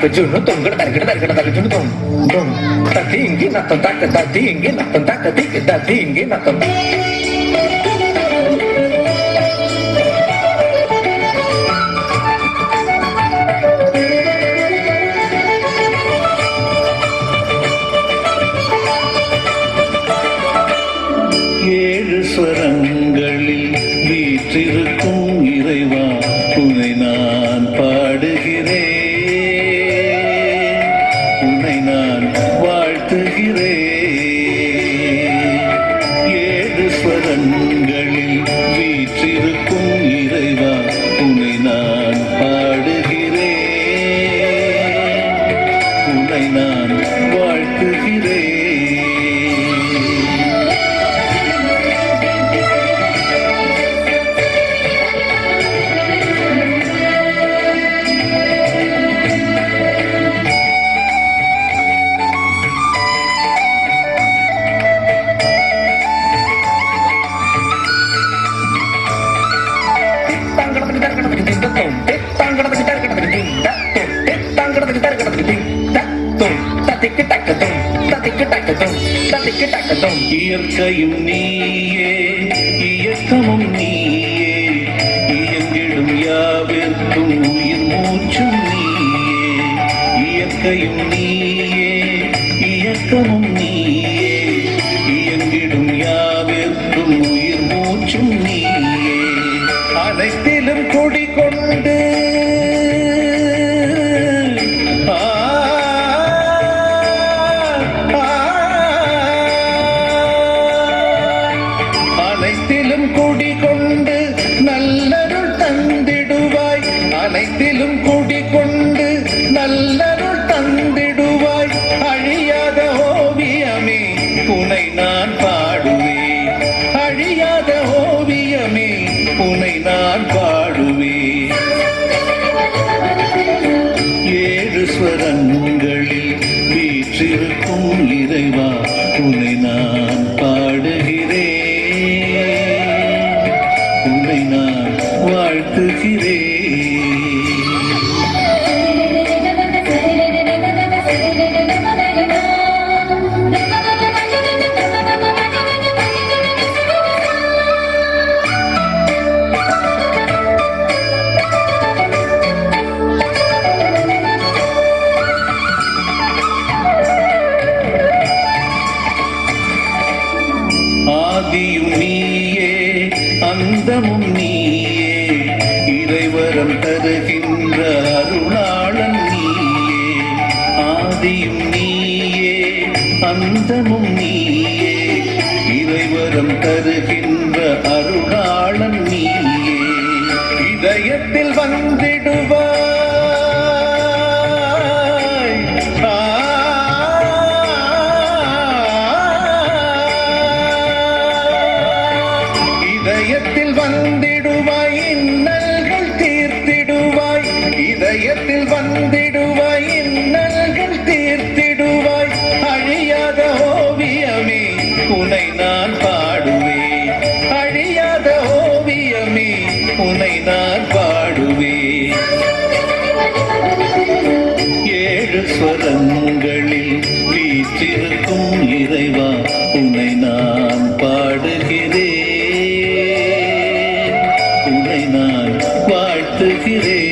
జున్ను తొంగడ తరగడ తరగడ తరగ జున్ను తొం తొం తత్తి ఇంగి నత్తం తక్క తత్తి ఇంగి నత్తం తక్క తిక్కి తత్తి ఇంగి నత్తం ஏழு ஸ்வரங்களில் வீற்றிருக்கும் இறைவா உன்னை நான் பாடுகிறேன் உன்னை நான் வாழ்த்துகிறேன் ஏழு ஸ்வரங்களில் வீற்றிருக்கும் இறைவா உன்னை நான் பாடுகிறேன் உன்னை நான் வாழ்த்துகிறேன் தாங்கடத்துக்கு தரகடத்துக்கு திந்த தொம் தாங்கடத்துக்கு தரகடத்துக்கு திந்த தொம் தாங்கடத்துக்கு தரகடத்துக்கு திந்த தொம் தத்திக்கு தக்க தொம் தத்திக்கு தக்க தொம் தத்திக்கு தக்க தொம் இயற்கையும் நீயே இயக்கமும் நீயே இயங்கிடும் யாவிற்கும் உயிர் மூச்சும் நீயே இயற்கையும் நீயே இயக்கமும் நீயே இயங்கிடும் யாவிற்கும் உயிர் மூச்சும் நீயே அனைத்திலும் குடிகொண்டு ஆ அனைத்திலும் குடிகொண்டு நல்லருள் தந்திடுவாய் அனைத்திலும் குடிகொண்டு நல்லருள் தந்திடுவாய் அழியாத ஓவியமே உனை நான் பாடுவேன் அழியாத ஓவியமே உனை நான் பாடுவேன் ஏழு ஸ்வரங்களில் வீற்றிருக்கும் இறைவா உன்னை நான் பாடுகிறேன் உன்னை நான் வாழ்த்துகிறேன் ஆதியும் நீயே அந்தமும் நீயே இறைவரம் தருகின்ற அருளாளன் நீயே ஆதியும் நீயே அந்தமும் நீயே இறைவரம் தருகின்ற அருளாளன் நீயே இதயத்தில் வந்திடுவாய் ஆ இதயத்தில் வந்திடுவாய் இன்னல்கள் தீர்த்திடுவாய் இதயத்தில் வந்திடுவாய் இன்னல்கள் தீர்த்திடுவாய் அழியாத ஓவியமே உனை நான் பாடுவேன் அழியாத ஓவியமே உனை நான் பாடுவேன் ஏழு ஸ்வரங்களில் வீற்றிருக்கும் இறைவா உன்னை நான் பாடுகிறேன் உன்னை நான் வாழ்த்துகிறேன்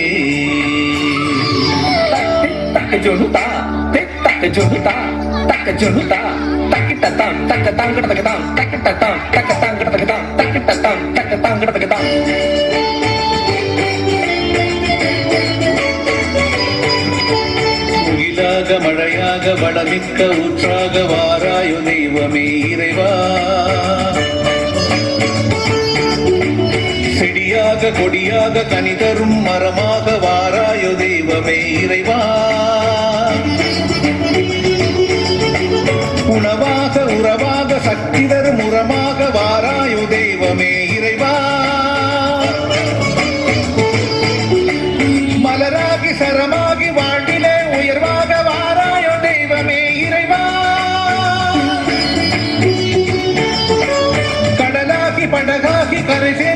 தக்க ஜொனுதா தக்க ஜொனுதா தக்க ஜொனுதா தக்கிட்ட தாம் தக்க தாங்கடத்துக்கு தாம் தக்கிட்ட தாம் தக்க தாங்கடத்துக்கு தாம் தக்கிட்ட தாம் தக்க தாங்கடத்துக்கு தாம் முகிலாக மழையாக வளமிக்க ஊற்றாக வாராயு தெய்வமே இறைவா செடியாக கொடியாக கனி தரும் மரமாக வாராயு தெய்வமே இறைவா உணவாக உறவாக சக்தி தரும் உரமாக வாராயு தெய்வமே இறைவா மலராகி சரமாகி வாழ்விலே உயர்வாக வாராயோ தெய்வமே இறைவா கடலாகி படகாகி கரை